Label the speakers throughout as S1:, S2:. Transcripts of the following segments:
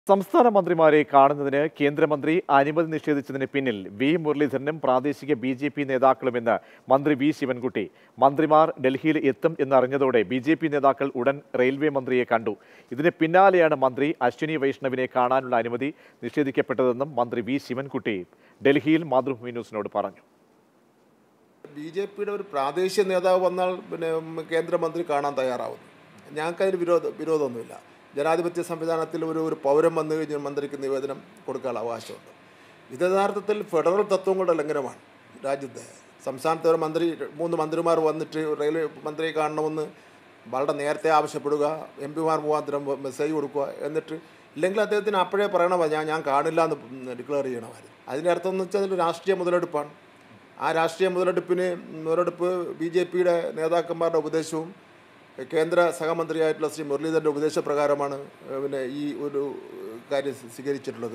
S1: സംസ്ഥാന മന്ത്രിമാരെ കാണുന്നതിന് കേന്ദ്രമന്ത്രി അനുമതി നിഷേധിച്ചതിന് പിന്നിൽ വി മുരളീധരനും പ്രാദേശിക ബി ജെ പി നേതാക്കളുമെന്ന് മന്ത്രി വി ശിവൻകുട്ടി മന്ത്രിമാർ ഡൽഹിയിൽ എത്തും എന്നറിഞ്ഞതോടെ ബി ജെ പി നേതാക്കൾ ഉടൻ റെയിൽവേ മന്ത്രിയെ കണ്ടു ഇതിന് പിന്നാലെയാണ് മന്ത്രി അശ്വിനി വൈഷ്ണവിനെ കാണാനുള്ള അനുമതി നിഷേധിക്കപ്പെട്ടതെന്നും മന്ത്രി വി ശിവൻകുട്ടി ഡൽഹിയിൽ മാതൃഭൂമി ന്യൂസിനോട് പറഞ്ഞു
S2: ബി ജെ പിയുടെ ഒരു പ്രാദേശിക നേതാവ് വന്നാൽ പിന്നെ ഉം, കേന്ദ്രമന്ത്രി കാണാൻ തയ്യാറാവുന്നു ഞങ്ങൾക്കതിന് വിരോധ വിരോധമൊന്നുമില്ല ജനാധിപത്യ സംവിധാനത്തിൽ ഒരു ഒരു പൗരം വന്നു കഴിഞ്ഞാൽ മന്ത്രിക്ക് നിവേദനം കൊടുക്കാനുള്ള അവകാശമുണ്ട് ഇത് യഥാർത്ഥത്തിൽ ഫെഡറൽ തത്വങ്ങളുടെ ലംഘനമാണ് രാജ്യത്ത് സംസ്ഥാനത്തെ ഒരു മന്ത്രി മൂന്ന് മന്ത്രിമാർ വന്നിട്ട് റെയിൽവേ മന്ത്രിയെ കാണണമെന്ന് വളരെ നേരത്തെ ആവശ്യപ്പെടുക എം പിമാർ മുഖാന്തരം മെസ്സേജ് കൊടുക്കുക എന്നിട്ട് ഇല്ലെങ്കിൽ അദ്ദേഹത്തിന് അപ്പോഴേ പറയണമോ ഞാൻ ഞാൻ കാണില്ല എന്ന് ഡിക്ലെയർ ചെയ്യണമായിരുന്നു അതിൻ്റെ അർത്ഥം എന്ന് വെച്ചാൽ അതൊരു രാഷ്ട്രീയ മുതലെടുപ്പാണ് ആ രാഷ്ട്രീയ മുതലെടുപ്പിന് മുതലെടുപ്പ് ബി ജെ പിയുടെ നേതാക്കന്മാരുടെ ഉപദേശവും കേന്ദ്ര സഹമന്ത്രിയായിട്ടുള്ള ശ്രീ മുരളീധരൻ്റെ ഉപദേശപ്രകാരമാണ് ഏഹ്, പിന്നെ ഈ ഒരു കാര്യം സ്വീകരിച്ചിട്ടുള്ളത്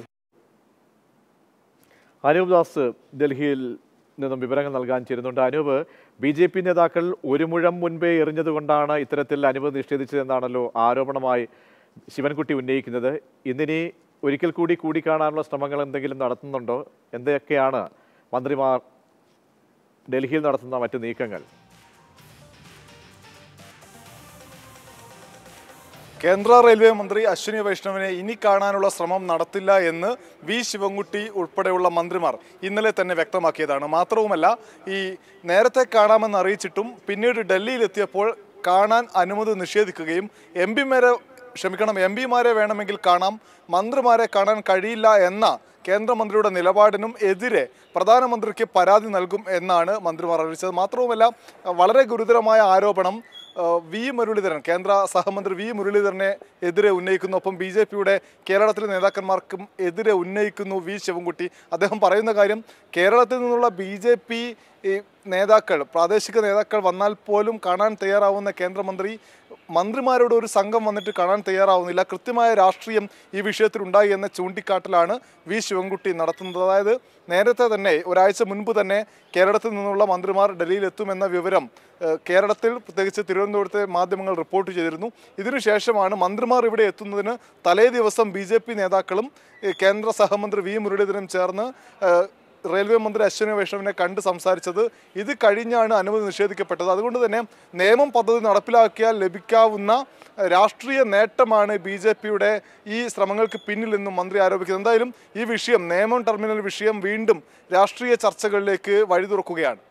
S1: അനൂപ് ദാസ് ഡൽഹിയിൽ നിന്നും വിവരങ്ങൾ നൽകാൻ ചേരുന്നുണ്ട് അനൂപ് ബി ജെ പി നേതാക്കൾ ഒരു മുഴം മുൻപേ എറിഞ്ഞതുകൊണ്ടാണ് ഇത്തരത്തിൽ അനുമതി നിഷേധിച്ചതെന്നാണല്ലോ ആരോപണമായി ശിവൻകുട്ടി ഉന്നയിക്കുന്നത് ഇന്നിനി ഒരിക്കൽ കൂടി കൂടിക്കാണാനുള്ള ശ്രമങ്ങൾ എന്തെങ്കിലും നടത്തുന്നുണ്ടോ എന്തൊക്കെയാണ് മന്ത്രിമാർ ഡൽഹിയിൽ നടത്തുന്ന മറ്റു നീക്കങ്ങൾ
S3: കേന്ദ്ര റെയിൽവേ മന്ത്രി അശ്വിനി വൈഷ്ണവിനെ ഇനി കാണാനുള്ള ശ്രമം നടത്തില്ല എന്ന് വി ശിവൻകുട്ടി ഉൾപ്പെടെയുള്ള മന്ത്രിമാർ ഇന്നലെ തന്നെ വ്യക്തമാക്കിയതാണ് മാത്രവുമല്ല ഈ നേരത്തെ കാണാമെന്ന് അറിയിച്ചിട്ടും പിന്നീട് ഡൽഹിയിലെത്തിയപ്പോൾ കാണാൻ അനുമതി നിഷേധിക്കുകയും എം പിമാരെ ക്ഷമിക്കണം എം പിമാരെ വേണമെങ്കിൽ കാണാം മന്ത്രിമാരെ കാണാൻ കഴിയില്ല എന്ന കേന്ദ്രമന്ത്രിയുടെ നിലപാടിനും എതിരെ പ്രധാനമന്ത്രിക്ക് പരാതി നൽകും എന്നാണ് മന്ത്രിമാർ അറിയിച്ചത് മാത്രവുമല്ല വളരെ ഗുരുതരമായ ആരോപണം ഏഹ് വി മുരളീധരൻ കേന്ദ്ര സഹമന്ത്രി വി മുരളീധരനെ എതിരെ ഉന്നയിക്കുന്നു ഒപ്പം ബി ജെ പിയുടെ കേരളത്തിലെ നേതാക്കന്മാർക്കും എതിരെ ഉന്നയിക്കുന്നു വി ശിവൻകുട്ടി അദ്ദേഹം പറയുന്ന കാര്യം കേരളത്തിൽ നിന്നുള്ള ബി ജെ പി നേതാക്കൾ പ്രാദേശിക നേതാക്കൾ വന്നാൽ പോലും കാണാൻ തയ്യാറാവുന്ന കേന്ദ്രമന്ത്രി മന്ത്രിമാരോട് ഒരു സംഘം വന്നിട്ട് കാണാൻ തയ്യാറാവുന്നില്ല കൃത്യമായ രാഷ്ട്രീയം ഈ വിഷയത്തിൽ ഉണ്ടായി എന്ന ചൂണ്ടിക്കാട്ടലാണ് വി ശിവൻകുട്ടി നടത്തുന്നത് അതായത് നേരത്തെ തന്നെ ഒരാഴ്ച മുൻപ് തന്നെ കേരളത്തിൽ നിന്നുള്ള മന്ത്രിമാർ ഡൽഹിയിൽ എത്തുമെന്ന വിവരം ഏഹ്, കേരളത്തിൽ പ്രത്യേകിച്ച് തിരുവനന്തപുരത്തെ മാധ്യമങ്ങൾ റിപ്പോർട്ട് ചെയ്തിരുന്നു ഇതിനുശേഷമാണ് മന്ത്രിമാർ ഇവിടെ എത്തുന്നതിന് തലേ ദിവസം ബി ജെ പി നേതാക്കളും ഏഹ്, കേന്ദ്ര സഹമന്ത്രി വി മുരളീധരനും ചേർന്ന് ഏഹ്, റെയിൽവേ മന്ത്രി അശ്വിനി വൈഷ്ണവിനെ കണ്ട് സംസാരിച്ചത് ഇത് കഴിഞ്ഞാണ് അനുമതി നിഷേധിക്കപ്പെട്ടത് അതുകൊണ്ട് തന്നെ നിയമം പദ്ധതി നടപ്പിലാക്കിയാൽ ലഭിക്കാവുന്ന ഏഹ്, രാഷ്ട്രീയ നേട്ടമാണ് ബി ജെ പിയുടെ ഈ ശ്രമങ്ങൾക്ക് പിന്നിലെന്നും മന്ത്രി ആരോപിക്കുന്നത് എന്തായാലും ഈ വിഷയം നേമം ടെർമിനൽ വിഷയം വീണ്ടും രാഷ്ട്രീയ ചർച്ചകളിലേക്ക് വഴി തുറക്കുകയാണ്